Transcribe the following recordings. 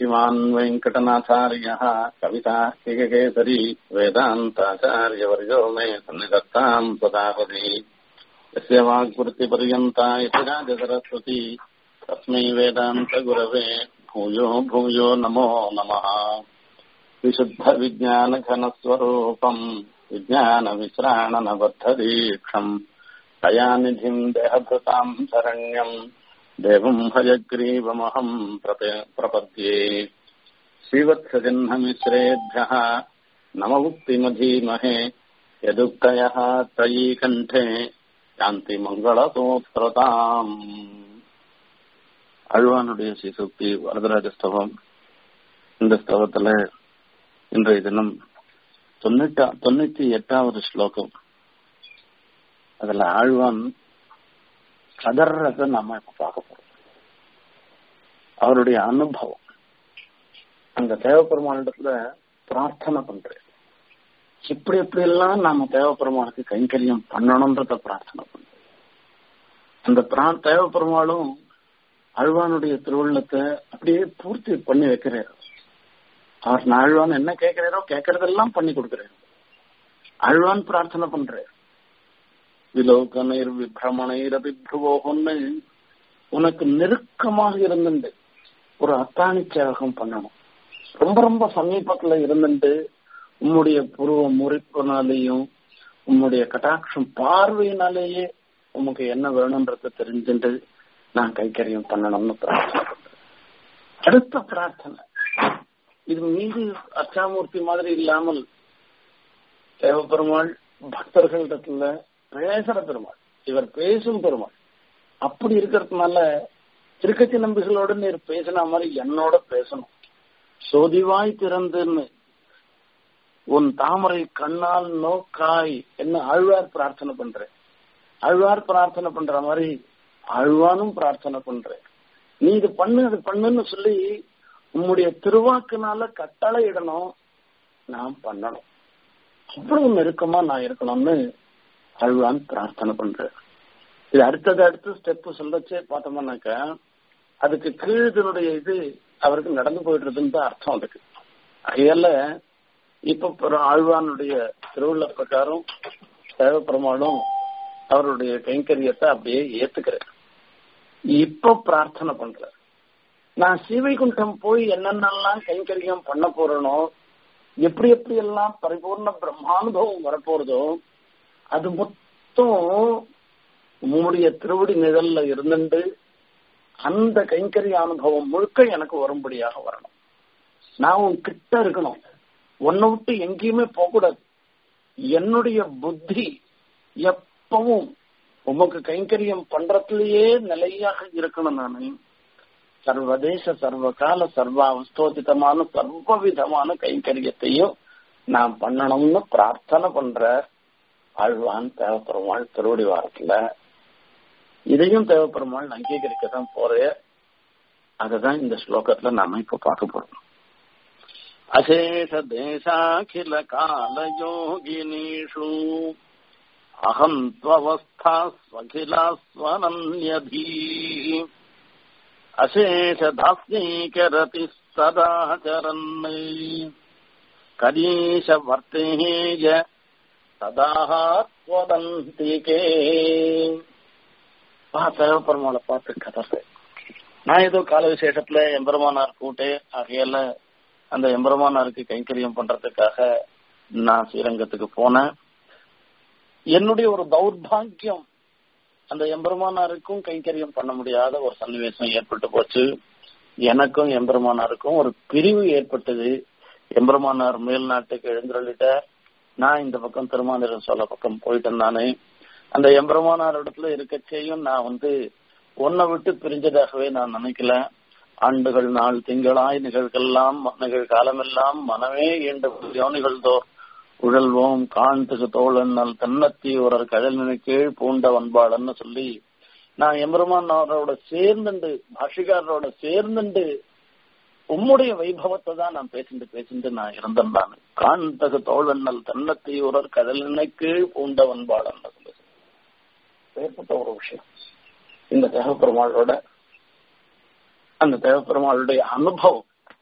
श्रीमान् वेङ्कटनाथार्यः कवितार्किककेसरी वेदान्ताचार्यवर्यो मे सन्निधत्ताम् सदापति यस्य वाग्वृत्तिपर्यन्ता इति राजसरस्वती तस्मै वेदान्तगुरवे भूयो भूयो नमो नमः विशुद्धविज्ञानघनस्वरूपम् विज्ञानविश्राणनबद्धदीक्षम् दयानिधिम् देहभृताम् शरण्यम् देवम् हयग्रीवमहम् प्रपद्ये श्रीवत्सजह्नमिश्रेभ्यः नममुक्तिमधीमहे यदुक्तयः त्रयी कण्ठे சாந்தி மங்களசோத்திரதாம் அழ்வானுடைய சிசுக்தி வரதராஜ ஸ்தவம் இந்த ஸ்தவத்துல இன்றைய தினம் தொண்ணூற்றா தொண்ணூத்தி எட்டாவது ஸ்லோகம் அதுல ஆழ்வான் கதர்றத நாம இப்ப பார்க்க போறோம் அவருடைய அனுபவம் அந்த தேவப்பெருமானிடத்துல பிரார்த்தனை பண்றேன் இப்படி எப்படி எல்லாம் நாம தேவப்பெருமானுக்கு கைங்கரியம் பண்ணணும்ன்றத பிரார்த்தனை பண்றோம் அந்த பிரா தேவப்பெருமாளும் அழ்வானுடைய திருவள்ளத்தை அப்படியே பூர்த்தி பண்ணி வைக்கிறார் அவர் அழ்வான் என்ன கேட்கிறாரோ கேட்கறதெல்லாம் பண்ணி கொடுக்கிறார் அழ்வான் பிரார்த்தனை பண்றார் விலோகனைர் விபிரமணைர் அபிப்ருவோகன்னு உனக்கு நெருக்கமாக இருந்துட்டு ஒரு அத்தாணி சேவகம் பண்ணணும் ரொம்ப ரொம்ப சமீபத்துல இருந்துட்டு உம்முடைய புருவ முறிப்பினாலேயும் உம்முடைய கட்டாட்சம் பார்வையினாலேயே உமக்கு என்ன வேணும்ன்றத தெரிஞ்சுட்டு நான் கைக்கரியம் பண்ணணும்னு பிரார்த்தனை பண்றேன் அடுத்த பிரார்த்தனை இது மீது அச்சாமூர்த்தி மாதிரி இல்லாமல் தேவப்பெருமாள் பக்தர்களிடத்துல பேசுற பெருமாள் இவர் பேசும் பெருமாள் அப்படி இருக்கிறதுனால திருக்கச்சி நம்பிகளோட நீர் பேசின மாதிரி என்னோட பேசணும் சோதிவாய் திறந்துன்னு உன் தாமரை கண்ணால் நோக்காய் என்ன ஆழ்வார் பிரார்த்தனை பண்றேன் ஆழ்வார் பிரார்த்தனை பண்ற மாதிரி ஆழ்வானும் பிரார்த்தனை பண்றேன் நீ இது பண்ணு அது பண்ணுன்னு சொல்லி உம்முடைய திருவாக்குனால கட்டளை இடணும் நான் பண்ணணும் அவ்வளவு நெருக்கமா நான் இருக்கணும்னு ஆழ்வான் பிரார்த்தனை பண்றேன் இது அடுத்தது அடுத்த ஸ்டெப் சொல்லச்சே பார்த்தோம்னாக்கா அதுக்கு கீழதனுடைய இது அவருக்கு நடந்து போயிடுறதுன்னு தான் அர்த்தம் அதுக்கு அதையால இப்ப ஆழ்வானுடைய திருவுள்ள பிரகாரம் தேவப்பெருமாளும் அவருடைய கைங்கரியத்தை அப்படியே ஏத்துக்கிறேன் இப்ப பிரார்த்தனை பண்ற நான் ஸ்ரீவைகுண்டம் போய் என்னென்னலாம் கைங்கரியம் பண்ண போறனோ எப்படி எப்படி எல்லாம் பரிபூர்ண பிரம்மானுபவம் வரப்போறதோ அது மொத்தம் உம்முடைய திருவடி நிழல்ல இருந்துட்டு அந்த கைங்கரிய அனுபவம் முழுக்க எனக்கு வரும்படியாக வரணும் நான் உன் கிட்ட இருக்கணும் உன்னை விட்டு எங்கேயுமே போகக்கூடாது என்னுடைய புத்தி எப்பவும் உமக்கு கைங்கரியம் பண்றதுலயே நிலையாக இருக்கணும் நானு சர்வதேச சர்வகால சர்வாவஸ்தோதிதமான சர்வ விதமான கைங்கரியத்தையும் நான் பண்ணணும்னு பிரார்த்தனை பண்ற ஆழ்வான் தேவப்பெருமாள் திருவடி வாரத்துல இதையும் தேவப்பெருமாள் அங்கீகரிக்க தான் போறேன் அததான் இந்த ஸ்லோகத்துல நாம இப்ப பார்க்க போறோம் अशेषदेशाखिल कालयोगिनीषु अहम् त्वस्था स्वखिलास्वनन्यधी अशेषदास्यैकरति सदाचरन् करीशवर्तेय सदाः त्वदन्तिके தேவப்பெருமாளை பார்த்து கதறேன் நான் ஏதோ கால விசேஷத்துல எம்பெருமானார் கூட்டு ஆகையால அந்த எம்பெருமானாருக்கு கைங்கரியம் பண்றதுக்காக நான் ஸ்ரீரங்கத்துக்கு போனேன் என்னுடைய ஒரு தௌர்பாகியம் அந்த எம்பெருமானாருக்கும் கைங்கரியம் பண்ண முடியாத ஒரு சன்னிவேசம் ஏற்பட்டு போச்சு எனக்கும் எம்பெருமானாருக்கும் ஒரு பிரிவு ஏற்பட்டது எம்பெருமானார் மேல் நாட்டுக்கு எழுந்துள்ளிட்ட நான் இந்த பக்கம் திருமாந்திரம் சொல்ல பக்கம் போயிட்டேன் நானு அந்த எம்பெருமானார் இடத்துல இருக்கச்சேயும் நான் வந்து ஒன்னை விட்டு பிரிஞ்சதாகவே நான் நினைக்கல ஆண்டுகள் நாள் திங்களாய் நிகழ்கெல்லாம் நிகழ்காலமெல்லாம் மனமே ஈண்ட யோனிகள் தோர் உழல்வோம் காண்துகு தோழன்னல் தன்னத்தி ஒரு கடலின கீழ் பூண்ட வன்பாளன்னு சொல்லி நான் எம்பெருமானோட சேர்ந்துண்டு பாஷிகாரரோட சேர்ந்துண்டு உம்முடைய வைபவத்தை தான் நான் பேசிட்டு பேசிட்டு நான் இருந்தேன் நான் காண்தகு தோழன்னல் தன்னத்தி ஒரு கடலின கீழ் பூண்ட வன்பாளன் சொல்லி ஏற்பட்ட ஒரு விஷயம் இந்த தேவப்பெருமாளோட அந்த தேவப்பெருமாளுடைய அனுபவம்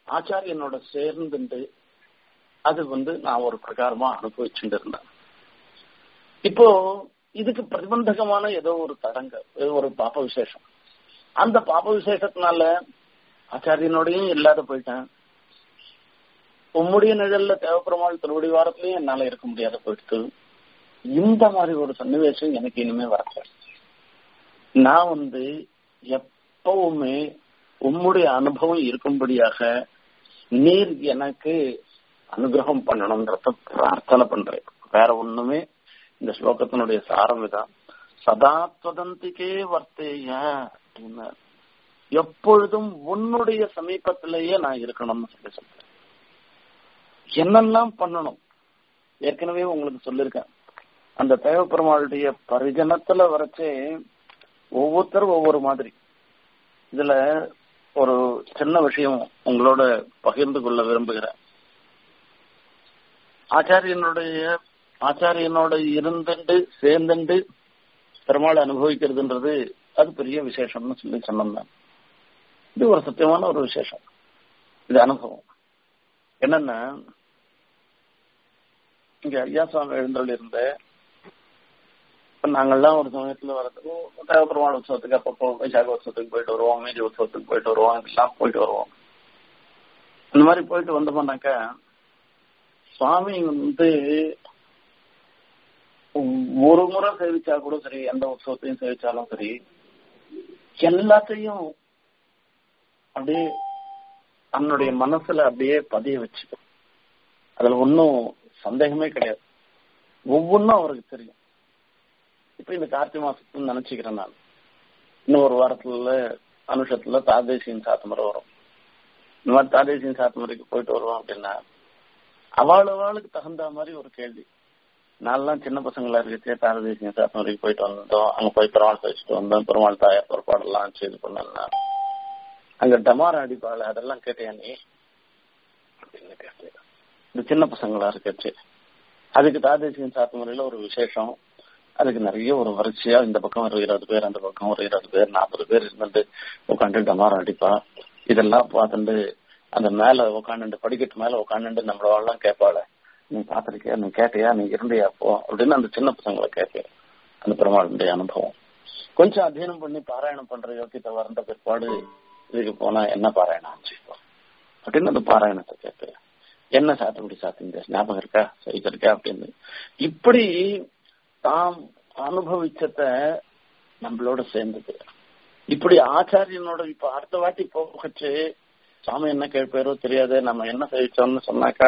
ஆச்சாரியனோட சேர்ந்துட்டு அது வந்து நான் ஒரு பிரகாரமா அனுபவிச்சுட்டு இருந்தேன் இப்போ இதுக்கு பிரதிபந்தகமான ஏதோ ஒரு தடங்க ஏதோ ஒரு பாப்ப விசேஷம் அந்த பாப்ப விசேஷத்தினால ஆச்சாரியனோடையும் இல்லாத போயிட்டேன் உம்முடைய நிழல்ல தேவப்பெருமாள் திருவடி வாரத்திலயும் என்னால இருக்க முடியாத போயிடுத்து இந்த மாதிரி ஒரு சன்னிவேசம் எனக்கு இனிமே வரல நான் வந்து எப்பவுமே உம்முடைய அனுபவம் இருக்கும்படியாக நீர் எனக்கு அனுகிரகம் பண்ணணும்ன்றத பிரார்த்தனை பண்றேன் வேற ஒண்ணுமே இந்த ஸ்லோகத்தினுடைய சாரம் இதான் சதாத்வதந்திக்கே வர்த்தேய அப்படின்னு எப்பொழுதும் உன்னுடைய சமீபத்திலேயே நான் இருக்கணும்னு சொல்லி சொல்றேன் என்னெல்லாம் பண்ணணும் ஏற்கனவே உங்களுக்கு சொல்லியிருக்கேன் அந்த தேவப்பெருமாளுடைய பரிஜனத்துல வரைச்சே ஒவ்வொருத்தரும் ஒவ்வொரு மாதிரி இதுல ஒரு சின்ன விஷயம் உங்களோட பகிர்ந்து கொள்ள விரும்புகிறேன் ஆச்சாரியனுடைய ஆச்சாரியனோட இருந்துண்டு சேர்ந்துண்டு பெருமாள் அனுபவிக்கிறதுன்றது அது பெரிய விசேஷம்னு சொல்லி சொன்னோம் இது ஒரு சத்தியமான ஒரு விசேஷம் இது அனுபவம் என்னன்னா இங்க ஐயா சுவாமி எழுந்தருள் இருந்த நாங்கள்லாம் ஒரு சமயத்துல வரதுக்கு தேவப்பெருமாள் உற்சவத்துக்கு அப்பப்போ வைசாக உற்சவத்துக்கு போயிட்டு வருவோம் மீதி உற்சவத்துக்கு போயிட்டு வருவோம் இதெல்லாம் போயிட்டு வருவோம் இந்த மாதிரி போயிட்டு வந்தோம்னாக்கா சுவாமி வந்து ஒரு முறை சேவிச்சா கூட சரி எந்த உற்சவத்தையும் சேவிச்சாலும் சரி எல்லாத்தையும் அப்படியே தன்னுடைய மனசுல அப்படியே பதிய வச்சு அதுல ஒன்னும் சந்தேகமே கிடையாது ஒவ்வொன்றும் அவருக்கு தெரியும் இப்ப இந்த கார்த்திகை மாசத்துல நினைச்சுக்கிறேன் நான் இன்னும் ஒரு வாரத்துல அனுஷத்துல தாதேசியின் சாத்தமுறை வரும் இந்த மாதிரி தாதேசியின் சாத்தமுறைக்கு போயிட்டு வருவோம் அப்படின்னா அவள் அவளுக்கு தகுந்த மாதிரி ஒரு கேள்வி நான்லாம் சின்ன பசங்களா இருக்கே தாரதேசியம் சாத்தமுறைக்கு போயிட்டு வந்தோம் அங்க போய் பெருமாள் பேசிட்டு வந்தோம் பெருமாள் தாயார் பொறுப்பாடெல்லாம் செய்து பண்ணலாம் அங்க டமார அடிப்பாள் அதெல்லாம் கேட்டியா நீ அப்படின்னு கேட்டேன் இந்த சின்ன பசங்களா இருக்கச்சு அதுக்கு தாதேசியம் சாத்தமுறையில ஒரு விசேஷம் அதுக்கு நிறைய ஒரு வரிசையா இந்த பக்கம் ஒரு இருபது பேர் அந்த பக்கம் ஒரு இருபது பேர் நாற்பது பேர் இருந்துட்டு உட்காந்து டமாரம் அடிப்பா இதெல்லாம் பார்த்துட்டு அந்த மேல உட்காந்துட்டு படிக்கட்டு மேல உட்காந்துட்டு நம்மளெல்லாம் கேட்பாள நீ பாத்திருக்கியா நீ கேட்டியா நீ இருந்தியா போ அப்படின்னு அந்த சின்ன பசங்களை கேட்பேன் அந்த பெருமாளுடைய அனுபவம் கொஞ்சம் அத்தியனம் பண்ணி பாராயணம் பண்ற யோக்கியத்தை வந்த பிற்பாடு இதுக்கு போனா என்ன பாராயணம் ஆச்சு அப்படின்னு அந்த பாராயணத்தை கேட்பேன் என்ன சாத்துக்குடி சாத்திங்க ஞாபகம் இருக்கா இருக்கா அப்படின்னு இப்படி தாம் அனுபவிச்சத நம்மளோட சேர்ந்தது இப்படி ஆச்சாரியனோட இப்ப அடுத்த வாட்டி போகச்சு சாமி என்ன கேட்பாரோ தெரியாது நம்ம என்ன செய்விச்சோம்னு சொன்னாக்கா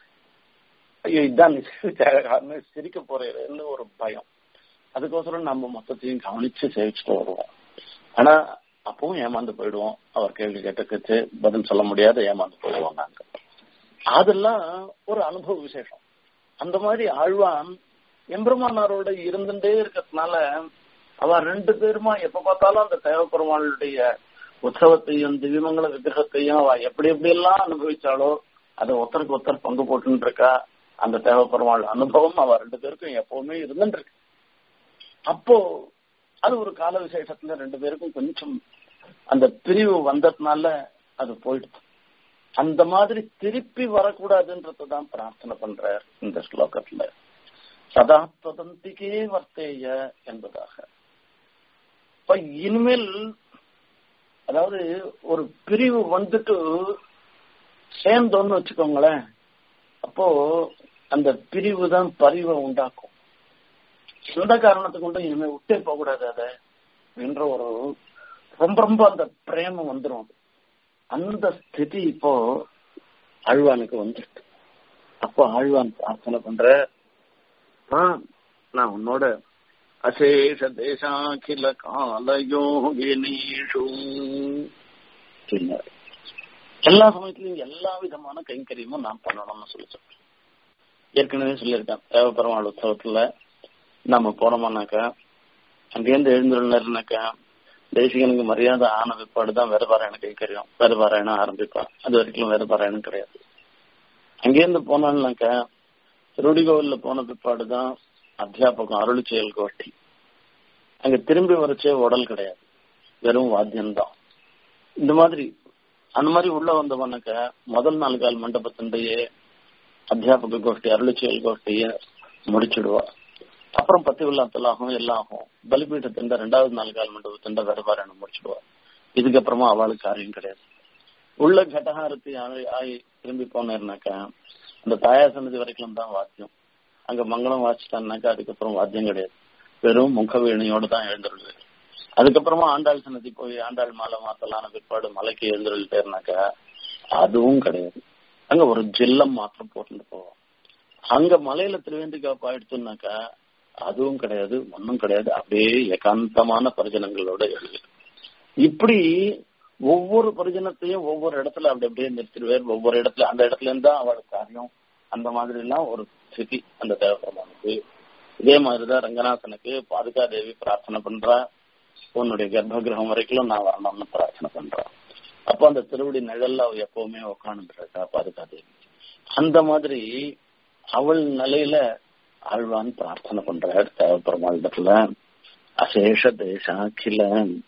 ஐயோ இதான் நீ சிரிச்சாகன்னு சிரிக்க போறேன்னு ஒரு பயம் அதுக்கோசரம் நம்ம மொத்தத்தையும் கவனிச்சு சேவிச்சுட்டு வருவோம் ஆனா அப்பவும் ஏமாந்து போயிடுவோம் அவர் கேள்வி கேட்டுக்கிச்சு பதில் சொல்ல முடியாத ஏமாந்து போயிடுவோம் நாங்க அதெல்லாம் ஒரு அனுபவ விசேஷம் அந்த மாதிரி ஆழ்வான் எம்பெருமானாரோட இருந்துட்டே இருக்கிறதுனால அவ ரெண்டு பேருமா எப்ப பார்த்தாலும் அந்த தேவப்பெருமாளுடைய உற்சவத்தையும் திவ்யமங்கல விக்கிரகத்தையும் அவ எப்படி எப்படி எல்லாம் அனுபவிச்சாலோ அதை ஒருத்தருக்கு ஒருத்தர் பங்கு போட்டுன்னு இருக்கா அந்த தேவப்பெருமாள் அனுபவம் அவ ரெண்டு பேருக்கும் எப்பவுமே இருந்துட்டு இருக்கு அப்போ அது ஒரு கால விசேஷத்துல ரெண்டு பேருக்கும் கொஞ்சம் அந்த பிரிவு வந்ததுனால அது போயிடுது அந்த மாதிரி திருப்பி வரக்கூடாதுன்றதான் பிரார்த்தனை பண்றார் இந்த ஸ்லோகத்துல சதா ததந்திக்கே வர்த்தேய என்பதாக இப்ப இனிமேல் அதாவது ஒரு பிரிவு வந்துட்டு சேர்ந்தோன்னு வச்சுக்கோங்களேன் அப்போ அந்த பிரிவு தான் பரிவை உண்டாக்கும் எந்த காரணத்தை கொண்டும் இனிமே விட்டே போக கூடாது அத என்ற ஒரு ரொம்ப ரொம்ப அந்த பிரேமம் வந்துடும் அந்த ஸ்திதி இப்போ ஆழ்வானுக்கு வந்துருக்கு அப்போ ஆழ்வான் பிரார்த்தனை பண்ற நான் உன்னோட அசேஷ தேசாகில காலயோகினீஷு எல்லா சமயத்திலும் எல்லா விதமான கைங்கரியமும் நான் பண்ணணும்னு சொல்லி சொல்றேன் ஏற்கனவே சொல்லியிருக்கேன் தேவப்பெருமாள் உற்சவத்துல நம்ம போனோம்னாக்கா அங்கேருந்து எழுந்துள்ளனாக்கா தேசிகனுக்கு மரியாதை ஆன பிற்பாடு தான் வேறு பாராயணம் கைக்கரியும் வேறு பாராயணம் ஆரம்பிப்பான் அது வரைக்கும் வேறு பாராயணம் கிடையாது அங்கேருந்து போனான்னாக்கா திருடிகோவில்ல போன பிற்பாடு தான் அத்தியாபகம் அருள் செயல் கோஷ்டி அங்க திரும்பி வரச்சே உடல் கிடையாது வெறும் வாத்தியம்தான் இந்த மாதிரி அந்த மாதிரி உள்ள வந்தவனாக்க முதல் நாலு கால் மண்டபத்தினுடைய அத்தியாபக கோஷ்டி அருளிச்செயல் கோஷ்டிய முடிச்சிடுவா அப்புறம் பத்தி விழாத்தலாகும் எல்லாம் ஆகும் பலிபீட்டத்தின் ரெண்டாவது நாலு கால் மண்டபத்தின் தர்பாரணம் முடிச்சிடுவா இதுக்கப்புறமா அவளுக்கு காரியம் கிடையாது உள்ள கட்டகாரத்தி ஆகி திரும்பி போனேன்னாக்கா அந்த தாயார் சன்னதி வரைக்கும் தான் வாத்தியம் அங்க மங்களம் வாசிட்டான்னாக்கா அதுக்கப்புறம் வாத்தியம் கிடையாது வெறும் முக வீணையோட தான் எழுந்துருது அதுக்கப்புறமா ஆண்டாள் சன்னதி போய் ஆண்டாள் மாலை மாத்தலான பிற்பாடு மலைக்கு எழுந்துருட்டேன்னாக்கா அதுவும் கிடையாது அங்க ஒரு ஜில்லம் மாத்திரம் போட்டுட்டு போவோம் அங்க மலையில திருவேந்தி காப்பா எடுத்தோம்னாக்கா அதுவும் கிடையாது ஒன்னும் கிடையாது அப்படியே ஏகாந்தமான பரிஜனங்களோட எழுது இப்படி ஒவ்வொரு பரிஜனத்தையும் ஒவ்வொரு இடத்துல அப்படி அப்படியே நிறுத்திடுவார் ஒவ்வொரு இடத்துல அந்த இடத்துல இருந்தா அவளோட காரியம் அந்த மாதிரி எல்லாம் ஒரு ஸ்திதி அந்த தேவபெருமானுக்கு இதே மாதிரிதான் ரங்கநாதனுக்கு பாதுகா தேவி பிரார்த்தனை பண்றா உன்னுடைய கர்ப்ப கிரகம் வரைக்கும் நான் வரணும்னு பிரார்த்தனை பண்றான் அப்ப அந்த திருவடி நிழல்ல அவ எப்பவுமே உட்காந்துருக்கா பாதுகா தேவி அந்த மாதிரி அவள் நிலையில ஆழ்வான் பிரார்த்தனை பண்றார் தேவபெருமாள் இடத்துல அசேஷ தேசாக்கில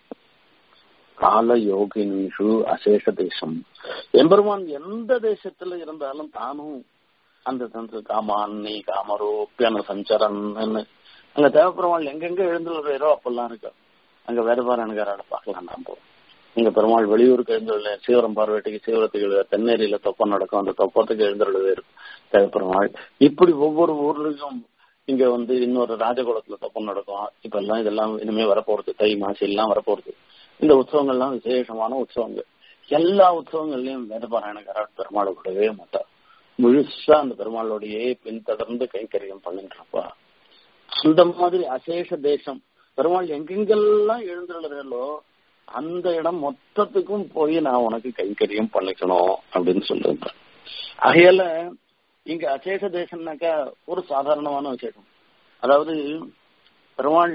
கால யோகினிஷு அசேஷ தேசம் எம்பெருமான் எந்த தேசத்துல இருந்தாலும் தானும் அந்த தந்து காமான்னி காமரோப்பியான சஞ்சரன் அங்க தேவப்பெருமாள் எங்கெங்க எழுந்துள்ளோ அப்பெல்லாம் இருக்கு அங்க வேதபாரனுக்காரோட பார்க்கலாம் நாம இங்க பெருமாள் வெளியூருக்கு எழுந்துள்ள சீவரம் பார்வைட்டுக்கு சீவரத்துக்கு தென்னேரியில தொப்பம் நடக்கும் அந்த தொப்பத்துக்கு எழுந்துள்ளது தேவப்பெருமாள் இப்படி ஒவ்வொரு ஊர்லயும் இங்க வந்து இன்னொரு ராஜகுலத்துல தொப்பம் நடக்கும் இப்ப எல்லாம் இதெல்லாம் இனிமே வரப்போறது தை மாசி எல்லாம் வரப்போறது இந்த உற்சவங்கள்லாம் விசேஷமான உற்சவங்கள் எல்லா உற்சவங்கள்லயும் வேதபாராயணக்காரர் பெருமாளை விடவே மாட்டார் முழுசா அந்த பெருமாளோடையே பின்தொடர்ந்து கைங்கரியம் பண்ணிட்டு இருப்பா அந்த மாதிரி அசேஷ தேசம் பெருமாள் எங்கெங்கெல்லாம் எழுந்துள்ளதோ அந்த இடம் மொத்தத்துக்கும் போய் நான் உனக்கு கைங்கரியம் பண்ணிக்கணும் அப்படின்னு சொல்லிருந்தேன் ஆகையால இங்க அசேஷ தேசம்னாக்கா ஒரு சாதாரணமான விசேஷம் அதாவது பெருமாள்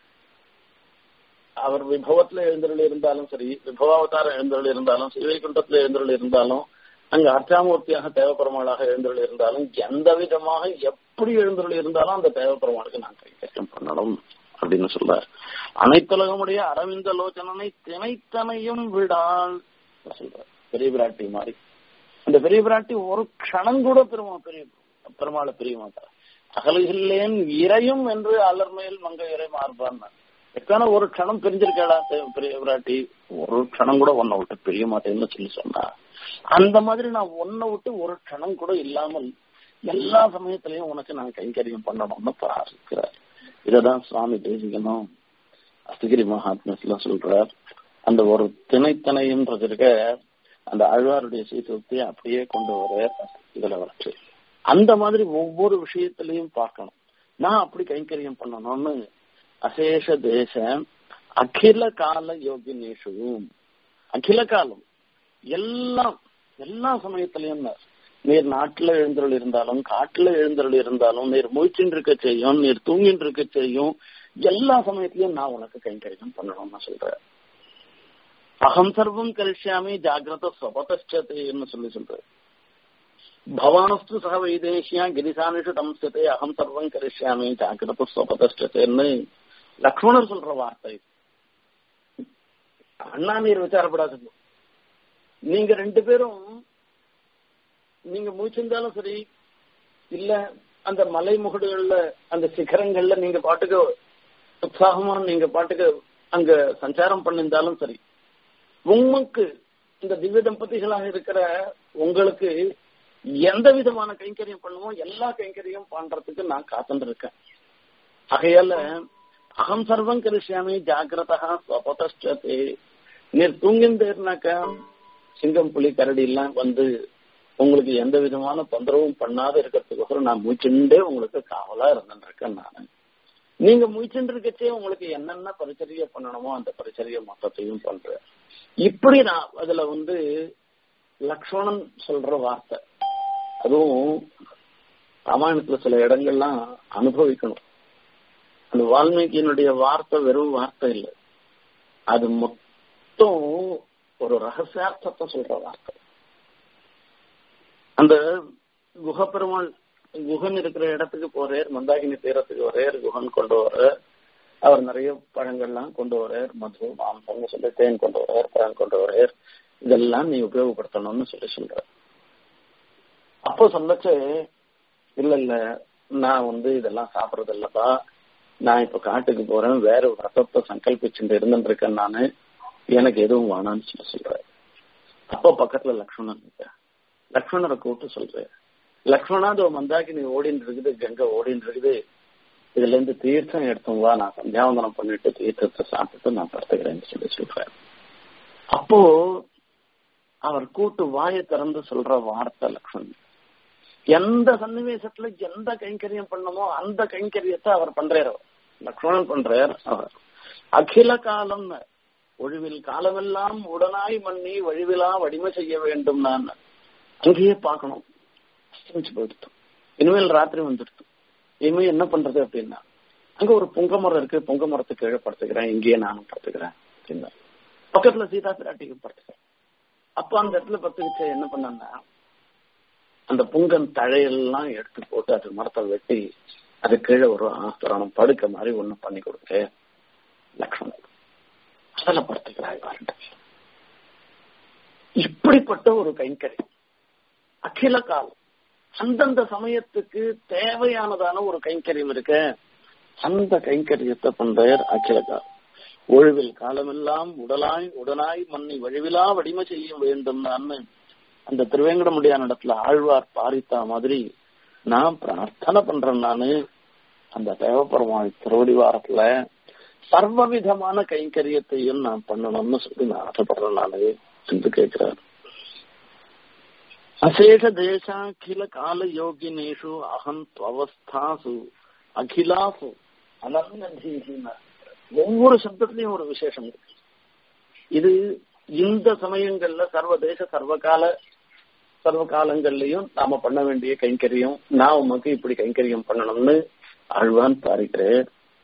அவர் விபவத்துல எழுந்தருள் இருந்தாலும் சரி விபவாவதாரம் எழுந்தருள் இருந்தாலும் சிவைகுண்டத்துல எழுந்தருள் இருந்தாலும் அங்க அர்ச்சாமூர்த்தியாக தேவப்பெருமாளாக எழுந்தருள் இருந்தாலும் எந்த விதமாக எப்படி எழுந்தருள் இருந்தாலும் அந்த தேவப்பெருமாளுக்கு நான் கைக்கட்டம் பண்ணணும் அப்படின்னு சொல்றார் அனைத்துலகமுடைய அரவிந்த லோச்சனனை தினைத்தனையும் விடால் சொல்றார் பெரிய பிராட்டி மாதிரி அந்த பெரிய பிராட்டி ஒரு க்ஷணம் கூட பெருமா பெரிய பெருமாளை பெரிய மாட்டார் அகலுகில்லேன் இறையும் என்று அலர்மேல் மங்க இறை மாறுபான் எக்கான ஒரு க்ஷணம் பிரிஞ்சிருக்காடா பெரிய பிராட்டி ஒரு க்ஷணம் கூட உன்னை விட்டு பிரிய மாட்டேன்னு சொல்லி சொன்னா அந்த மாதிரி நான் உன்னை விட்டு ஒரு க்ஷணம் கூட இல்லாமல் எல்லா சமயத்திலையும் உனக்கு நான் கைங்கரியம் பண்ணணும்னு பிரார்த்திக்கிறார் இததான் சுவாமி தேசிகனும் அஸ்தகிரி மகாத்மஸ்ல சொல்றார் அந்த ஒரு திணைத்தனையும் இருக்க அந்த ஆழ்வாருடைய சீர்திருப்தியை அப்படியே கொண்டு வர இதுல வச்சு அந்த மாதிரி ஒவ்வொரு விஷயத்திலையும் பார்க்கணும் நான் அப்படி கைங்கரியம் பண்ணணும்னு அசேஷ தேச அகில கால யோகினேஷு அகில காலம் எல்லாம் எல்லா சமயத்திலையும் நீர் நாட்டுல எழுந்தருள் இருந்தாலும் காட்டுல எழுந்தருள் இருந்தாலும் நீர் முழிச்சின்னு இருக்க செய்யும் நீர் தூங்கின்னு இருக்க செய்யும் எல்லா சமயத்திலயும் நான் உனக்கு கைங்கரியம் பண்ணணும்னு சொல்றேன் அகம் சர்வம் கரிஷ்யாமி ஜாகிரத ஸ்வபதச்சத்தைன்னு சொல்லி சொல்றேன் பவானஸ்து சக வைதேசியா கிரிசானிஷு தம்சத்தை அகம் சர்வம் கரிஷ்யாமி ஜாகிரத ஸ்வபதச்சத்தைன்னு லக்ஷ்மணர் சொல்ற வார்த்தை அண்ணா நீர் விசாரப்படாது நீங்க ரெண்டு பேரும் நீங்க முடிச்சிருந்தாலும் சரி இல்ல அந்த மலை முகடுகள்ல அந்த சிகரங்கள்ல நீங்க பாட்டுக்கு உற்சாகமா நீங்க பாட்டுக்கு அங்க சஞ்சாரம் பண்ணிருந்தாலும் சரி உமக்கு இந்த திவ்ய தம்பதிகளாக இருக்கிற உங்களுக்கு எந்த விதமான கைங்கரியம் பண்ணுமோ எல்லா கைங்கரியம் பண்றதுக்கு நான் காத்துட்டு இருக்கேன் ஆகையால அகம் சர்வம் கரிசியாமி ஜாகிரதா ஸ்வபதே நீர் தூங்கிந்தேர்னாக்கா சிங்கம் புலி கரடி எல்லாம் வந்து உங்களுக்கு எந்த விதமான தொந்தரவும் பண்ணாத இருக்கிறதுக்கோசரம் நான் மூச்சுண்டே உங்களுக்கு காவலா இருந்துருக்கேன் நான் நீங்க மூச்சுண்டு இருக்கச்சே உங்களுக்கு என்னென்ன பரிச்சரிய பண்ணணுமோ அந்த பரிச்சரிய மொத்தத்தையும் பண்றேன் இப்படி நான் அதுல வந்து லக்ஷ்மணன் சொல்ற வார்த்தை அதுவும் ராமாயணத்துல சில இடங்கள்லாம் அனுபவிக்கணும் அந்த வால்மீகியினுடைய வார்த்தை வெறும் வார்த்தை இல்லை அது மொத்தம் ஒரு ரகசியார்த்தத்தை சொல்ற வார்த்தை அந்த குஹ பெருமாள் குகன் இருக்கிற இடத்துக்கு போறார் மந்தாகினி தீரத்துக்கு வரையர் குகன் கொண்டு வர்றார் அவர் நிறைய பழங்கள்லாம் கொண்டு வர்றார் மது மாம்சம் சொல்லி தேன் கொண்டு வர்றார் பழம் கொண்டு வர்றார் இதெல்லாம் நீ உபயோகப்படுத்தணும்னு சொல்லி சொல்ற அப்போ சொல்லச்சு இல்ல இல்ல நான் வந்து இதெல்லாம் சாப்பிடறது இல்லப்பா நான் இப்ப காட்டுக்கு போறேன் வேற ஒரு ரசத்தை சங்கல்பிச்சுட்டு இருந்துட்டு இருக்கேன் நானு எனக்கு எதுவும் வேணாம்னு சொல்லி சொல்றேன் அப்போ பக்கத்துல லக்ஷ்மணன் இருக்க லக்ஷ்மணரை கூப்பிட்டு சொல்றேன் லக்ஷ்மணா அது மந்தாக்கினி ஓடின்னு இருக்குது கங்கை ஓடின்னு இருக்குது இதுல இருந்து தீர்த்தம் எடுத்தும் வா நான் சந்தியாவந்தனம் பண்ணிட்டு தீர்த்தத்தை சாப்பிட்டு நான் படுத்துக்கிறேன்னு சொல்லி சொல்றேன் அப்போ அவர் கூட்டு வாயை திறந்து சொல்ற வார்த்தை லக்ஷ்மணன் எந்த சன்னிவேசத்துல எந்த கைங்கரியம் பண்ணமோ அந்த கைங்கரியத்தை அவர் பண்றாரு லக்ஷ்மணன் பண்றார் அவர் அகில காலம் ஒழிவில் காலமெல்லாம் உடனாய் மண்ணி வழிவிலா வடிமை செய்ய வேண்டும் நான் அங்கேயே பார்க்கணும் அஸ்தமிச்சு போயிடுத்து இனிமேல் ராத்திரி வந்துடுத்து இனிமேல் என்ன பண்றது அப்படின்னா அங்க ஒரு பொங்க மரம் இருக்கு பொங்க மரத்துக்கு கீழே படுத்துக்கிறேன் இங்கேயே நானும் படுத்துக்கிறேன் அப்படின்னா பக்கத்துல சீதா பிராட்டிக்கு படுத்துக்கிறேன் அப்ப அந்த இடத்துல பத்துக்கிச்சு என்ன பண்ணா அந்த புங்கன் தழையெல்லாம் எடுத்து போட்டு அது மரத்தை வெட்டி அது கீழே ஒரு ஆஸ்திரணம் படுக்க மாதிரி ஒண்ணு பண்ணி கொடுத்து லக்ஷ்மணன் அதில் படுத்துக்கிறாய் வாரண்ட இப்படிப்பட்ட ஒரு கைங்கரி அகில காலம் அந்தந்த சமயத்துக்கு தேவையானதான ஒரு கைங்கரியம் இருக்கு அந்த கைங்கரியத்தை பண்றார் அகில காலம் ஒழிவில் காலமெல்லாம் உடலாய் உடனாய் மண்ணை வழிவிலா வடிமை செய்ய வேண்டும் நான் அந்த திருவேங்கடமுடியான இடத்துல ஆழ்வார் பாரித்தா மாதிரி நான் பிரார்த்தனை பண்றேன் நானு அந்த தேவப்பெருமாள் திருவடிவாரத்துல சர்வ விதமான கைங்கரியத்தையும் நான் பண்ணணும்னு சொல்லி நான் ஆசைப்படுறேன் நானு என்று கேட்கிறார் அசேஷ தேசாகில கால யோகினேஷு அகம் துவஸ்தாசு அகிலாசு அனர்நதீகின ஒவ்வொரு சப்தத்திலையும் ஒரு விசேஷம் இருக்கு இது இந்த சமயங்கள்ல சர்வதேச சர்வகால சர்வ காலங்கள்லயும் நாம பண்ண வேண்டிய கைங்கரியம் நான் உமக்கு இப்படி கைங்கரியம் பண்ணணும்னு ஆழ்வான் பாரிக்கிறேன்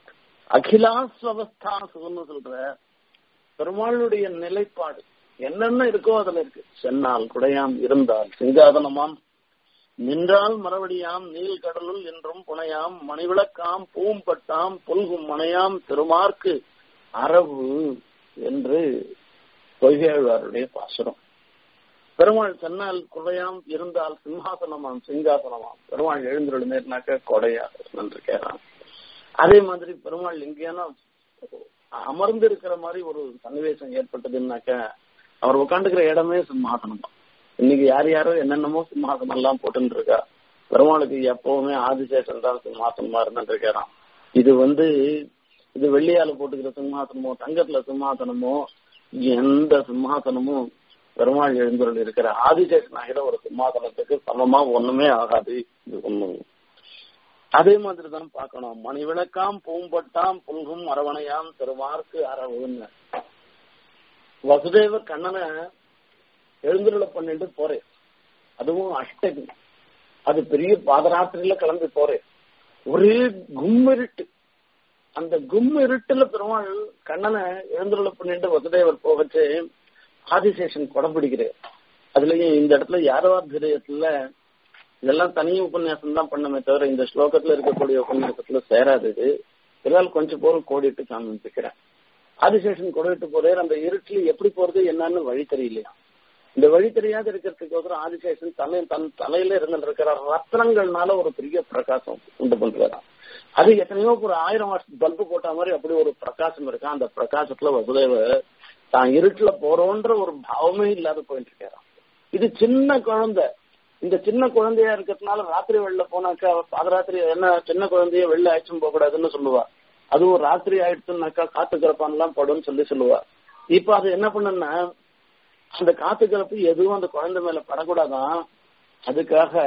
அகிலாஸ்வஸ்தாசுன்னு சொல்ற பெருமாளுடைய நிலைப்பாடு என்னென்ன இருக்கோ அதுல இருக்கு சென்னால் குடையாம் இருந்தால் சிங்காதனமாம் நின்றால் மறுபடியாம் நீல் கடலுள் என்றும் புனையாம் மணிவிளக்காம் பூம்பட்டாம் புல்கும் மனையாம் திருமார்க்கு அரவு என்று பொய்கையாழ்வாருடைய பாசுரம் பெருமாள் சென்னால் குடையாம் இருந்தால் சிம்ஹாசனமாம் சிங்காசனமாம் பெருமாள் எழுந்துருந்தாக்க கொடையா கேறான் அதே மாதிரி பெருமாள் எங்கேயான அமர்ந்து இருக்கிற மாதிரி ஒரு சன்னிவேசம் ஏற்பட்டதுன்னாக்க அவர் உட்காந்துக்கிற இடமே சிம்மாசனம் தான் இன்னைக்கு யார் யாரோ என்னென்னமோ சிம்மாசனம் எல்லாம் போட்டுன்னு இருக்கா பெருமாளுக்கு எப்பவுமே ஆதிசேஷன் தான் சிம்மாசனமா இருந்துட்டு இருக்காராம் இது வந்து இது வெள்ளியால போட்டுக்கிற சிம்மாசனமோ தங்கத்துல சிம்மாசனமோ எந்த சிம்மாசனமும் பெருமாள் எழுந்துள்ள இருக்கிற ஆதிசேஷன் ஆகிற ஒரு சிம்மாசனத்துக்கு சமமா ஒண்ணுமே ஆகாது இது ஒண்ணு அதே மாதிரி தான் பார்க்கணும் மணி விளக்காம் பூம்பட்டாம் புல்கும் அரவணையாம் திருமார்க்கு அரவுன்னு வசுதேவர் கண்ணனை எழுந்துருள பண்ணிட்டு போறேன் அதுவும் அஷ்டமி அது பெரிய பாதராத்திரியில கிளம்பி போறேன் ஒரே கும்மிருட்டு அந்த கும் இருட்டுல பெருமாள் கண்ணனை எழுந்துருள பண்ணிட்டு வசுதேவர் போகச்சு ஆதிசேஷன் கொடம் பிடிக்கிறார் அதுலயும் இந்த இடத்துல யாரவாத்திரியத்துல இதெல்லாம் தனி உபன்யாசம் தான் பண்ணமே தவிர இந்த ஸ்லோகத்துல இருக்கக்கூடிய உபன்யாசத்துல சேராது இது இதனால் கொஞ்சம் போரும் கோடிட்டு காமிப்பிக்கிறேன் ஆதிசேஷன் கொடையிட்டு போறாரு அந்த இருட்டுல எப்படி போறது என்னன்னு வழி தெரியலையா இந்த வழி தெரியாத இருக்கிறதுக்கு ஆதிசேஷன் தலை தன் தலையில இருந்துட்டு இருக்கிற ரத்னங்கள்னால ஒரு பெரிய பிரகாசம் உண்டு பண்றாராம் அது எத்தனையோ ஒரு ஆயிரம் வருஷம் பல்பு போட்ட மாதிரி அப்படி ஒரு பிரகாசம் இருக்கா அந்த பிரகாசத்துல வசுதேவர் தான் இருட்டுல போறோன்ற ஒரு பாவமே இல்லாத போயிட்டு இருக்காராம் இது சின்ன குழந்தை இந்த சின்ன குழந்தையா இருக்கிறதுனால ராத்திரி வெளில போனாக்கா பாதராத்திரி என்ன சின்ன குழந்தைய வெளில ஆயிடுச்சும் போக கூடாதுன்னு சொல்லுவா அதுவும் ராத்திரி ஆயிடுச்சுனாக்கா காத்து கிளப்பான் எல்லாம் படும்னு சொல்லி சொல்லுவா இப்ப அது என்ன பண்ணுன்னா அந்த காத்து கிளப்பு எதுவும் அந்த குழந்தை மேல படக்கூடாதான் அதுக்காக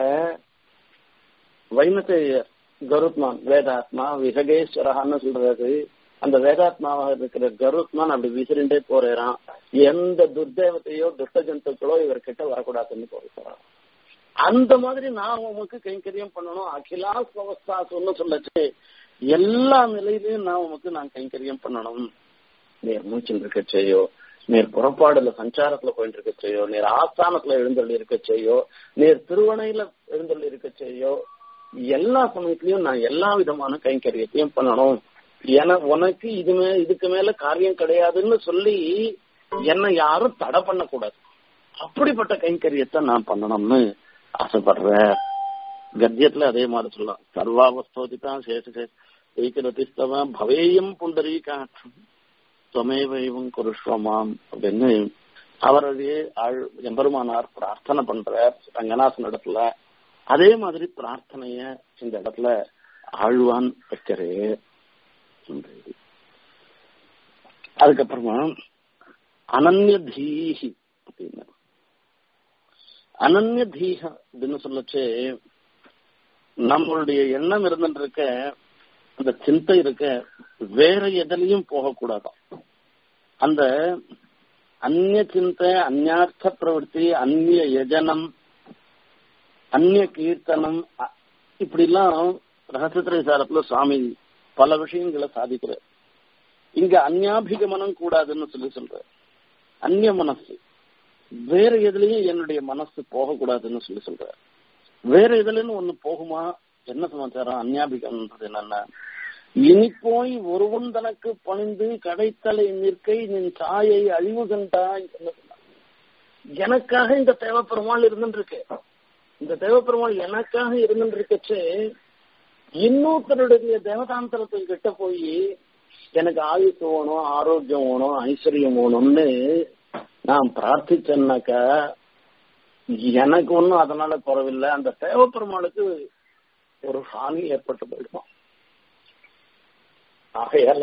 வைணத்தையர் கருத்மான் வேதாத்மா விசகேஸ்வரஹான்னு சொல்றது அந்த வேதாத்மாவாக இருக்கிற கருத்மான் அப்படி விசிறிண்டே போறான் எந்த துர்தேவத்தையோ துஷ்ட ஜந்துக்களோ இவர்கிட்ட வரக்கூடாதுன்னு போறான் அந்த மாதிரி நான் உமக்கு கைங்கரியம் பண்ணணும் அகிலா அவஸ்தாசுன்னு சொல்லச்சு எல்லா நிலையிலையும் நான் உமக்கு நான் கைங்கரியம் பண்ணணும் நேர் மூச்சில் இருக்க செய்யோ நேர் புறப்பாடுல சஞ்சாரத்துல போயிட்டு இருக்க செய்யோ நேர் ஆஸ்தானத்துல எழுந்தள்ளி இருக்க செய்யோ நேர் திருவணையில எழுந்தள்ளி இருக்க செய்யோ எல்லா சமயத்திலயும் நான் எல்லா விதமான கைங்கரியத்தையும் பண்ணணும் என உனக்கு இது மே இதுக்கு மேல காரியம் கிடையாதுன்னு சொல்லி என்ன யாரும் தடை பண்ணக்கூடாது அப்படிப்பட்ட கைங்கரியத்தை நான் பண்ணணும்னு ஆசைப்படுறேன் கத்தியத்துல அதே மாதிரி சொல்லலாம் சர்வாவஸ்தோதிதான் சேஷ ஏகரதிஸ்தவ பவேயம் புண்டரீகாட்சம் துவமேவையும் குருஷ்வமாம் அப்படின்னு அவருடைய ஆள் எம்பெருமானார் பிரார்த்தனை பண்றார் ரங்கநாதன் இடத்துல அதே மாதிரி பிரார்த்தனைய இந்த இடத்துல ஆழ்வான் வைக்கிறே அதுக்கப்புறமா அனன்ய தீஹி அப்படின்னு அனன்ய தீக அப்படின்னு சொல்லச்சு நம்மளுடைய எண்ணம் இருந்துட்டு இருக்க அந்த சிந்தை இருக்க வேற எதுலயும் போகக்கூடாதாம் அந்த அந்நிய சிந்தை அந்நார்த்த பிரவருத்தி அந்நிய யஜனம் அந்நிய கீர்த்தனம் இப்படி எல்லாம் ரகசியத்திரை சாரத்துல சுவாமி பல விஷயங்களை சாதிக்கிறார் இங்க அந்யாபிகமனம் கூடாதுன்னு சொல்லி சொல்ற அந்நிய மனசு வேற எதுலயும் என்னுடைய மனசு போகக்கூடாதுன்னு சொல்லி சொல்ற வேற எதுலன்னு ஒண்ணு போகுமா என்ன சமாச்சாரம் அந்யாபிகம்ன்றது என்னன்னா இனி போய் ஒருவன் தனக்கு பணிந்து கடைத்தலை நிற்கை நின் தாயை அழிவு கண்டாய் எனக்காக இந்த தேவப்பெருமாள் இருந்துட்டு இருக்கு இந்த தேவப்பெருமாள் எனக்காக இருந்துட்டு இருக்கச்சு இன்னொருத்தருடைய தேவதாந்திரத்துக்கு கிட்ட போய் எனக்கு ஆயுசு வேணும் ஆரோக்கியம் வேணும் ஐஸ்வர்யம் வேணும்னு நான் பிரார்த்திச்சேன்னாக்கா எனக்கு ஒன்றும் அதனால குறவில்லை அந்த தேவப்பெருமாளுக்கு ஒரு ஹானி ஏற்பட்டு போயிடுமா ஆகையால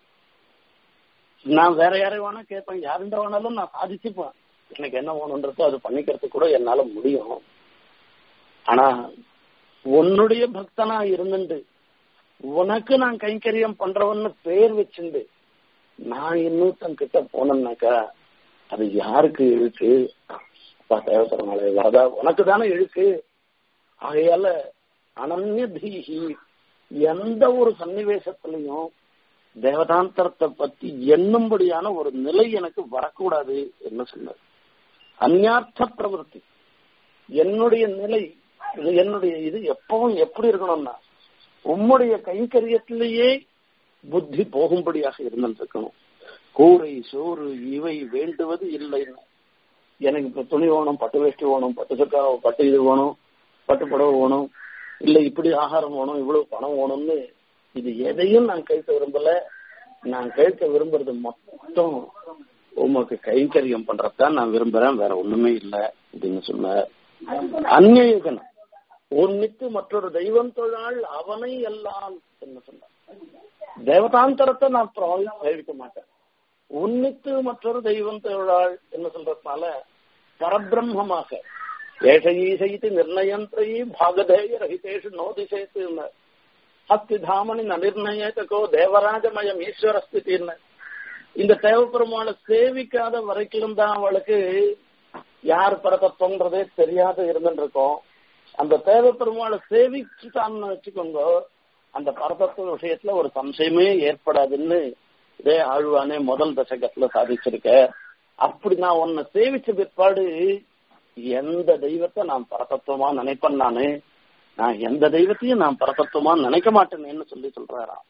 நான் வேற யாரையும் வேணா கேட்பேன் யாருண்ட வேணாலும் நான் சாதிச்சுப்பேன் எனக்கு என்ன வேணுன்றதோ அது பண்ணிக்கிறதுக்கு கூட என்னால முடியும் ஆனா உன்னுடைய பக்தனா இருந்துண்டு உனக்கு நான் கைங்கரியம் பண்றவன்னு பேர் வச்சுண்டு நான் இன்னொருத்தன் கிட்ட போனேன்னாக்கா அது யாருக்கு இழுக்கு தேவைப்படுறனால வரதா உனக்கு தானே இழுக்கு ஆகையால அனன்ய தீஹி எந்த ஒரு சன்னிவேசத்திலையும் தேவதாந்தரத்தை பத்தி எண்ணும்படியான ஒரு நிலை எனக்கு வரக்கூடாது என்ன சொன்னார் அந்நார்த்த பிரவருத்தி என்னுடைய நிலை என்னுடைய இது எப்பவும் எப்படி இருக்கணும்னா உம்முடைய கைங்கரியத்திலேயே புத்தி போகும்படியாக இருந்திருக்கணும் கூரை சோறு இவை வேண்டுவது இல்லை எனக்கு இப்ப துணி வேணும் பட்டு வேஷ்டி வேணும் பட்டு சொக்கா பட்டு இது வேணும் பட்டு புடவை வேணும் இல்ல இப்படி ஆகாரம் வேணும் இவ்வளவு பணம் வேணும்னு இது எதையும் நான் கேட்க விரும்பல நான் கேட்க விரும்புறது மொத்தம் உமக்கு கைங்கரியம் பண்றதுதான் நான் விரும்புறேன் வேற ஒண்ணுமே இல்லை அப்படின்னு சொன்னார் அந்நியகனம் ஒன்னித்து மற்றொரு தெய்வம் தொழாள் அவனை எல்லாம் என்ன சொன்னார் தேவதாந்தரத்தை நான் பிரயோகிக்க மாட்டேன் உன்னித்து மற்றொரு தெய்வம் தொழாள் என்ன சொல்றதுனால பரபிரம்மமாக ஏஷ ஈசைத்து நிர்ணயந்திரை பாகதேய ரஹிதேஷு நோதிசேத்து அஸ்தி தாமனி நனிர்ணயத்தக்கோ தேவராஜமயம் ஈஸ்வர ஸ்திதின்னு இந்த தேவப்பெருமாளை சேவிக்காத வரைக்கும் தான் அவளுக்கு யார் பரதத்துவன்றதே தெரியாத இருந்துட்டு இருக்கோம் அந்த தேவப்பெருமாளை சேவிச்சுட்டான்னு வச்சுக்கோங்க அந்த பரதத்துவ விஷயத்துல ஒரு சம்சயமே ஏற்படாதுன்னு இதே ஆழ்வானே முதல் தசகத்துல சாதிச்சிருக்க அப்படி நான் உன்னை சேவிச்ச பிற்பாடு எந்த தெய்வத்தை நான் பரதத்துவமா நினைப்பேன் நானு நான் எந்த தெய்வத்தையும் நான் பரதத்துவமா நினைக்க மாட்டேன்னு சொல்லி சொல்றாராம்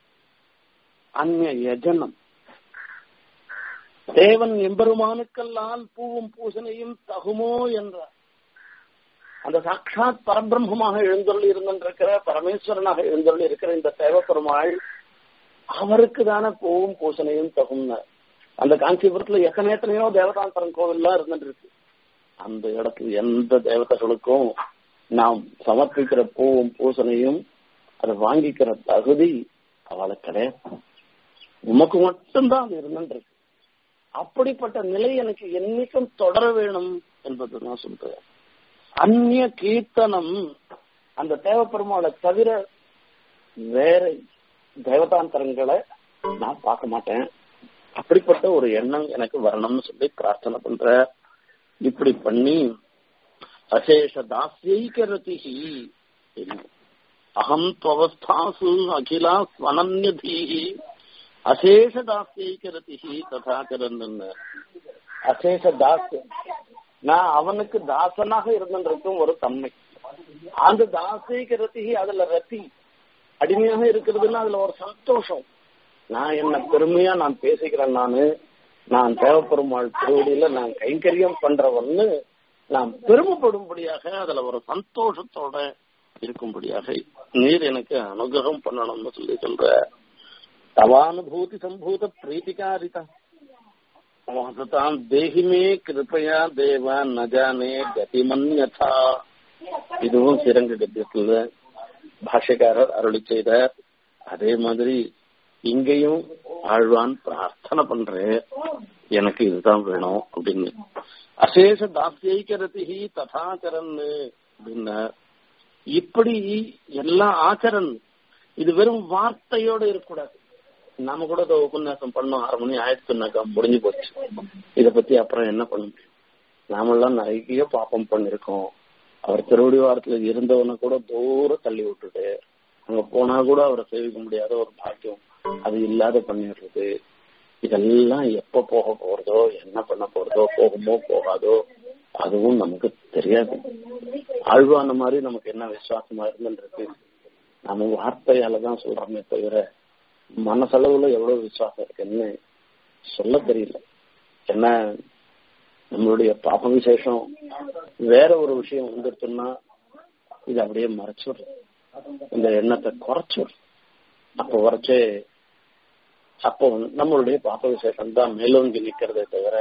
அந்நிய யஜனம் தேவன் எம்பெருமானுக்கெல்லாம் பூவும் பூசனையும் தகுமோ என்றார் அந்த சாட்சாத் பரபிரம்மமாக எழுந்தொள்ளி இருந்திருக்கிற பரமேஸ்வரனாக எழுந்தொள்ளி இருக்கிற இந்த தேவப்பெருமாள் அவருக்கு தானே பூவும் பூசனையும் தகும்ன அந்த காஞ்சிபுரத்துல எத்தனை எத்தனையோ தேவதாந்தரம் கோவில்லாம் இருந்துட்டு இருக்கு அந்த இடத்துல எந்த தேவதைகளுக்கும் நாம் சமர்ப்பிக்கிற பூவும் பூசனையும் அதை வாங்கிக்கிற தகுதி அவளுக்கு கிடையாது உமக்கு மட்டும்தான் அது இருந்துருக்கு அப்படிப்பட்ட நிலை எனக்கு என்னைக்கும் தொடர வேணும் என்பது நான் சொல்றேன் அந்நிய கீர்த்தனம் அந்த தேவப்பெருமாளை தவிர வேற தேவதாந்தரங்களை நான் பார்க்க மாட்டேன் அப்படிப்பட்ட ஒரு எண்ணம் எனக்கு வரணும்னு சொல்லி பிரார்த்தனை பண்ற இப்படி பண்ணி அசேஷ தாசியைகரதிஹி அகம் துவஸ்தாசு அகிலா ஸ்வனன்யதீஹி அசேஷ தாசியைகரதிஹி ததாகரன் அசேஷ தாஸ் நான் அவனுக்கு தாசனாக இருந்திருக்கும் ஒரு தன்மை அந்த தாசியகரதி அதுல ரத்தி அடிமையாக இருக்கிறதுன்னா அதுல ஒரு சந்தோஷம் நான் என்ன பெருமையா நான் பேசிக்கிறேன் நானு நான் தேவப்பெருமாள் திருவடியில நான் கைங்கரியம் பண்றவன்னு நான் பெருமைப்படும்படியாக அதுல ஒரு சந்தோஷத்தோட இருக்கும்படியாக நீர் எனக்கு அனுகிரகம் பண்ணணும்னு சொல்லி சொல்ற தவானுபூதி சம்பூத பிரீத்திகாரிதா வாசதாம் தேகிமே கிருப்பையா தேவா நஜானே கதிமன்யதா இதுவும் சிறங்க கத்தியத்துல பாஷ்யக்காரர் அருளி செய்தார் அதே மாதிரி இங்கேயும் ஆழ்வான் பிரார்த்தனை பண்றேன் எனக்கு இதுதான் வேணும் அப்படின்னு அசேஷ தாசியைக்கரதி ததாச்சரன் அப்படின்னா இப்படி எல்லாம் ஆச்சரன் இது வெறும் வார்த்தையோட இருக்கக்கூடாது நாம கூட இதை உபன்யாசம் பண்ணோம் ஆறு மணி ஆயிடுச்சுனாக்கா முடிஞ்சு போச்சு இத பத்தி அப்புறம் என்ன பண்ண முடியும் நாமெல்லாம் நிறைய பாப்பம் பண்ணிருக்கோம் அவர் திருவடி வாரத்துல இருந்தவனை கூட தூரம் தள்ளி விட்டுட்டு அங்க போனா கூட அவரை சேவிக்க முடியாத ஒரு பாக்கியம் அது இல்லாத பண்ணிடுறது இதெல்லாம் எப்ப போக போறதோ என்ன பண்ண போறதோ போகுமோ போகாதோ அதுவும் நமக்கு தெரியாது ஆழ்வான மாதிரி நமக்கு என்ன விசுவாசமா இருந்துருக்கு நம்ம வார்த்தையால தான் சொல்றோமே தவிர மனசளவுல எவ்வளவு விசுவாசம் இருக்குன்னு சொல்ல தெரியல என்ன நம்மளுடைய பாப்ப விசேஷம் வேற ஒரு விஷயம் வந்துருச்சுன்னா இது அப்படியே மறைச்சுடுறது இந்த எண்ணத்தை குறைச்சுடும் அப்போ வரைச்சே அப்போ நம்மளுடைய பாப்ப விசேஷம் தான் மேலோங்கி நிக்கிறதே தவிர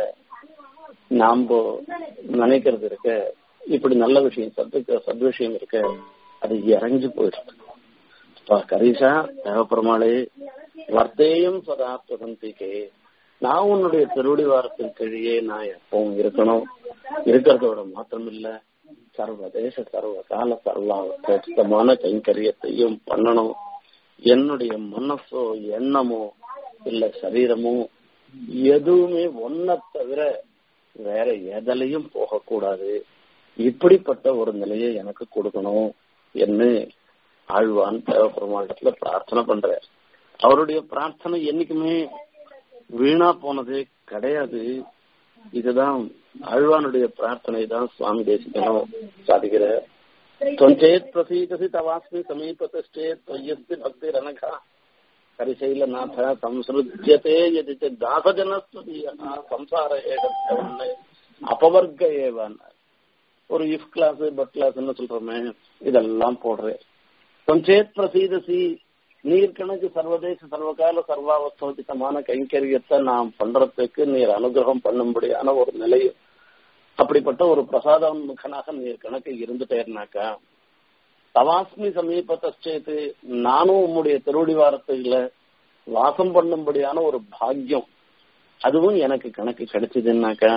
நாம நினைக்கிறது இருக்க இப்படி நல்ல விஷயம் சத்து சத் விஷயம் இருக்க அது இறங்கி போயிடுது கரீஷா தேவப்பெருமாளே வர்த்தேயம் சதாத்வசந்திக்கே நான் உன்னுடைய திருவடி வாரத்தின் கீழே நான் எப்பவும் இருக்கணும் இருக்கிறதோட மாத்திரம் இல்ல சர்வதேச சர்வ கால சர்வாவமான கைங்கரியத்தையும் பண்ணணும் என்னுடைய மனசோ எண்ணமோ இல்ல சரீரமோ எதுவுமே ஒன்ன தவிர வேற எதிலையும் போகக்கூடாது இப்படிப்பட்ட ஒரு நிலையை எனக்கு கொடுக்கணும் என்று ஆழ்வான் தேவப்பெருமாண்டத்துல பிரார்த்தனை பண்ற அவருடைய பிரார்த்தனை என்னைக்குமே வீணா போனதே கிடையாது இதுதான் ஆழ்வானுடைய பிரார்த்தனை தான் சுவாமி தேசிகனும் சாதிக்கிற தொஞ்சேத் பிரசீதசி தவாஸ்மி சமீபத்தே தொய்யஸ்தி பக்தி ரனகா கரிசைலநாத சம்ஸ்ருத்தியதே எதி தாசஜனஸ்துதியா சம்சார ஏகத்தவன்னை அபவர்க்க ஏவான் ஒரு இஃப் கிளாஸ் பட் கிளாஸ்ன்னு சொல்றோமே இதெல்லாம் போடுறேன் கொஞ்சேத் பிரசீதசி நீர் கணக்கு சர்வதேச சர்வகால சர்வாவஸ்தோதிதமான கைங்கரியத்தை நாம் பண்றதுக்கு நீர் அனுகிரகம் பண்ணும்படியான ஒரு நிலை அப்படிப்பட்ட ஒரு பிரசாதோன்முகனாக நீர் கணக்கு இருந்துட்டேர்னாக்கா தவாஸ்மி சமீபத்தேத்து நானும் உம்முடைய திருவடி வாரத்துல வாசம் பண்ணும்படியான ஒரு பாக்கியம் அதுவும் எனக்கு கணக்கு கிடைச்சதுன்னாக்கா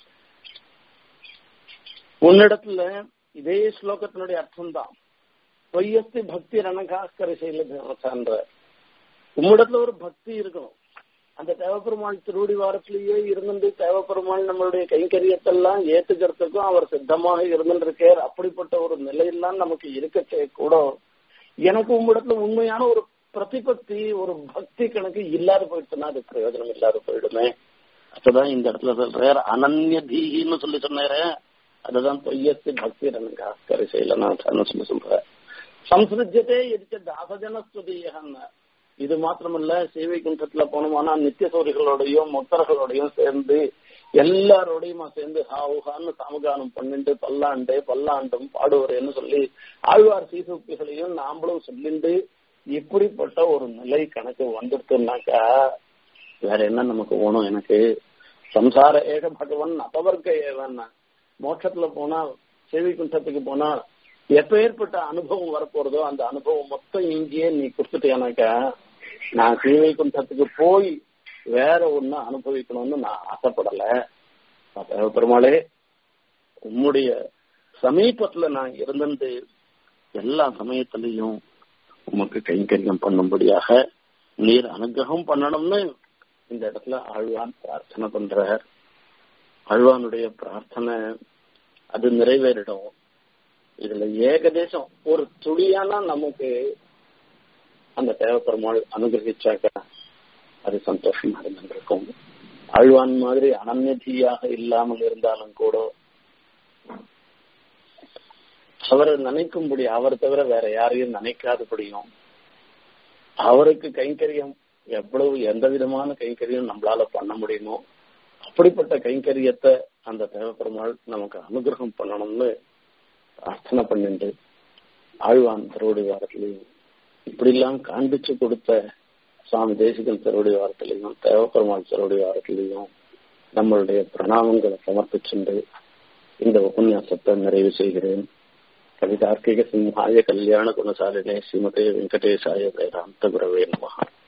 உன்னிடத்துல இதே ஸ்லோகத்தினுடைய அர்த்தம் தான் பொய்யஸ்தி பக்தி ரணகாஸ்கர செயல உம்மிடத்துல ஒரு பக்தி இருக்கணும் அந்த தேவப்பெருமாள் திருவடி வாரத்திலேயே இருந்துட்டு தேவப்பெருமாள் நம்மளுடைய கைங்கரியத்தெல்லாம் ஏத்துக்கிறதுக்கும் அவர் சித்தமாக இருந்துருக்கார் அப்படிப்பட்ட ஒரு நிலையெல்லாம் நமக்கு இருக்கச்சே கூட எனக்கு உம்மிடத்துல உண்மையான ஒரு பிரதிபக்தி ஒரு பக்தி கணக்கு இல்லாத போயிடுச்சுன்னா அது பிரயோஜனம் இல்லாத போயிடுமே அப்பதான் இந்த இடத்துல சொல்றார் அனன்ய தீகின்னு சொல்லி சொன்னாரு அதுதான் பொய்யத்து பக்தி ரணகாஸ்கர செயலநாதன்னு சொல்லி சொல்ற சம்ஸ்ருத்தியதே எதிர்த்த தாசஜனஸ்துதியன்னா இது மாத்திரமல்ல சேவை குன்றத்துல போனோம்னா நித்திய சோரிகளோடையும் முத்தர்களோடையும் சேர்ந்து எல்லாரோடையுமா சேர்ந்து ஹாவுகான்னு சாமகானம் பண்ணிட்டு பல்லாண்டு பல்லாண்டும் பாடுவரேன்னு சொல்லி ஆழ்வார் சீசூப்பிகளையும் நாமளும் சொல்லிண்டு இப்படிப்பட்ட ஒரு நிலை கணக்கு வந்துடுத்துனாக்கா வேற என்ன நமக்கு வேணும் எனக்கு சம்சார ஏக பகவன் அபவர்க்க ஏவன்னா மோட்சத்துல போனா சேவை குன்றத்துக்கு போனா எப்ப ஏற்பட்ட அனுபவம் வரப்போறதோ அந்த அனுபவம் மொத்தம் இங்கேயே நீ கொடுத்துட்டேனாக்கா நான் சீவை குண்டத்துக்கு போய் வேற ஒண்ணு அனுபவிக்கணும்னு நான் ஆசைப்படல பெருமாளே உம்முடைய சமீபத்துல நான் இருந்துட்டு எல்லா சமயத்திலையும் உமக்கு கைங்கரியம் பண்ணும்படியாக நீர் அனுகிரகம் பண்ணணும்னு இந்த இடத்துல ஆழ்வான் பிரார்த்தனை பண்றார் ஆழ்வானுடைய பிரார்த்தனை அது நிறைவேறிடும் இதுல ஏகதேசம் ஒரு துளியானா நமக்கு அந்த தேவப்பெருமாள் அனுகிரகிச்சாக்க அது சந்தோஷமா இருந்திருக்கும் ஆழ்வான் மாதிரி அனநிதியாக இல்லாமல் இருந்தாலும் கூட அவரை நினைக்கும்படி அவர் தவிர வேற யாரையும் நினைக்காதபடியும் அவருக்கு கைங்கரியம் எவ்வளவு எந்த விதமான கைங்கரியம் நம்மளால பண்ண முடியுமோ அப்படிப்பட்ட கைங்கரியத்தை அந்த தேவப்பெருமாள் நமக்கு அனுகிரகம் பண்ணணும்னு பிரார்த்தனை பண்ணிட்டு ஆழ்வான் திருவடி வாரத்திலையும் இப்படிலாம் காண்பிச்சு கொடுத்த சுவாமி தேசிகன் திருவடி வாரத்திலையும் தேவப்பெருமாள் திருவடி வாரத்திலையும் நம்மளுடைய பிரணாமங்களை சமர்ப்பிச்சுண்டு இந்த உபன்யாசத்தை நிறைவு செய்கிறேன் கவிதார்க்கிக சிம்ஹாய கல்யாண குணசாலினே ஸ்ரீமதே வெங்கடேசாய வேதாந்த குரவே நமகா